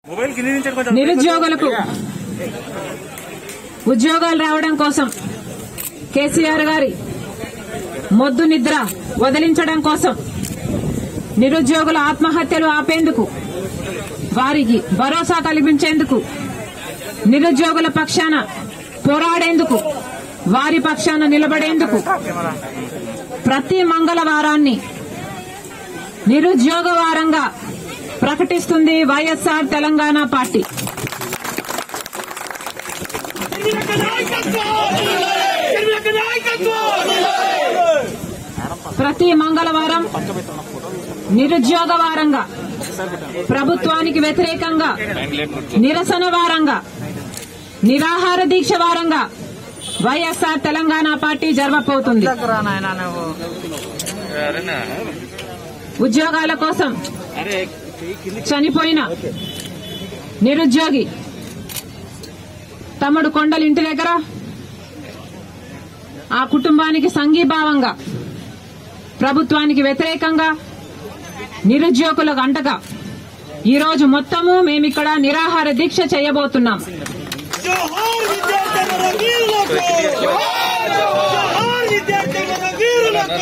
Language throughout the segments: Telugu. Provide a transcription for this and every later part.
మొబైల్ కింద నుంచి కొంచెం నిరుద్యోగులకు ఉద్యోగాలు రావడం కోసం కేసీఆర్ గారి మొద్దు నిద్ర వదిలించడం కోసం నిరుద్యోగుల ఆత్మహత్యలు ఆపేందుకు వారికి భరోసా కల్పించేందుకు నిరుద్యోగుల పక్షాన పోరాడేందుకు వారి పక్షాన నిలబడేందుకు ప్రతి మంగళవారాన్ని నిరుద్యోగ వారంగా ప్రకటిస్తుంది వైఎస్ఆర్ తెలంగాణ పార్టీ ప్రతి మంగళవారం నిరుద్యోగ వారంగా ప్రభుత్వానికి వ్యతిరేకంగా నిరసన వారంగా నిరాహార దీక్ష వారంగా వైఎస్ఆర్ తెలంగాణ పార్టీ జరగబోతుంది ఉద్యోగాల కోసం చనిపోయిన నిరుద్యోగి తమ్ముడు కొండలు ఇంటి దగ్గర ఆ కుటుంబానికి సంఘీభావంగా ప్రభుత్వానికి వ్యతిరేకంగా నిరుద్యోగులకు అంటగా ఈరోజు మొత్తము మేమిక్కడ నిరాహార దీక్ష చేయబోతున్నాం జోహార్ విద్యార్థుల వీరులకు జోహార్ విద్యార్థుల వీరులకు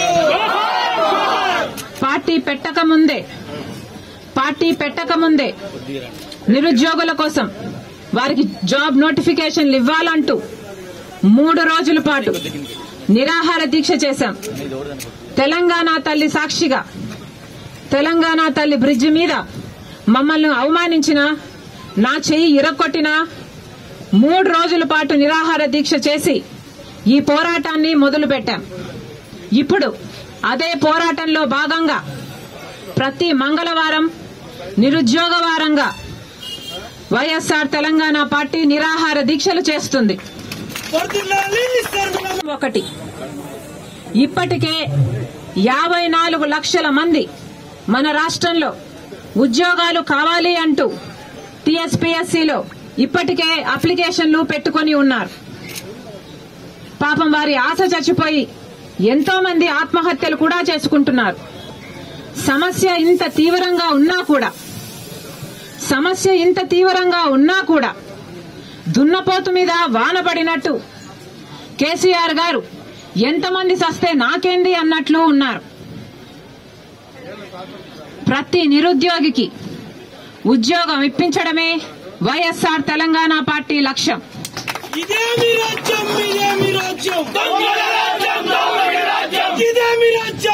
పార్టీ పెట్టక ముందే పార్టీ పెట్టక ముందే నిరుద్యోగుల కోసం వారికి జాబ్ నోటిఫికేషన్లు ఇవ్వాలంటూ మూడు రోజుల పాటు నిరాహార దీక్ష చేశాం తెలంగాణ తల్లి సాక్షిగా తెలంగాణ తల్లి బ్రిడ్జి మీద మమ్మల్ని అవమానించిన నా చెయ్యి ఇరక్కొట్టినా మూడు రోజుల పాటు నిరాహార దీక్ష చేసి ఈ పోరాటాన్ని మొదలుపెట్టాం ఇప్పుడు అదే పోరాటంలో భాగంగా ప్రతి మంగళవారం నిరుద్యోగ వారంగా వైఎస్ఆర్ తెలంగాణ పార్టీ నిరాహార దీక్షలు చేస్తుంది వర్ధిల్లాలి సర్వనామ ఒకటి ఇప్పటికే యాభై నాలుగు లక్షల మంది మన రాష్ట్రంలో ఉద్యోగాలు కావాలి అంటూ టీఎస్పీఎస్సీలో ఇప్పటికే అప్లికేషన్లు పెట్టుకొని ఉన్నారు పాపం వారి ఆశ చచ్చిపోయి ఎంతో మంది ఆత్మహత్యలు కూడా చేసుకుంటున్నారు సమస్య ఇంత తీవ్రంగా ఉన్నా కూడా సమస్య ఇంత తీవ్రంగా ఉన్నా కూడా దున్నపోతు మీద వాన పడినట్టు కేసీఆర్ గారు ఎంతమంది సస్తే నాకేంది అన్నట్లు ఉన్నారు ప్రతి నిరుద్యోగికి ఉద్యోగం ఇప్పించడమే వైఎస్ఆర్ తెలంగాణ పార్టీ లక్ష్యం ఇదే మీ రాజ్యం ఇదే మీ రాజ్యం ఇదే మీ రాజ్యం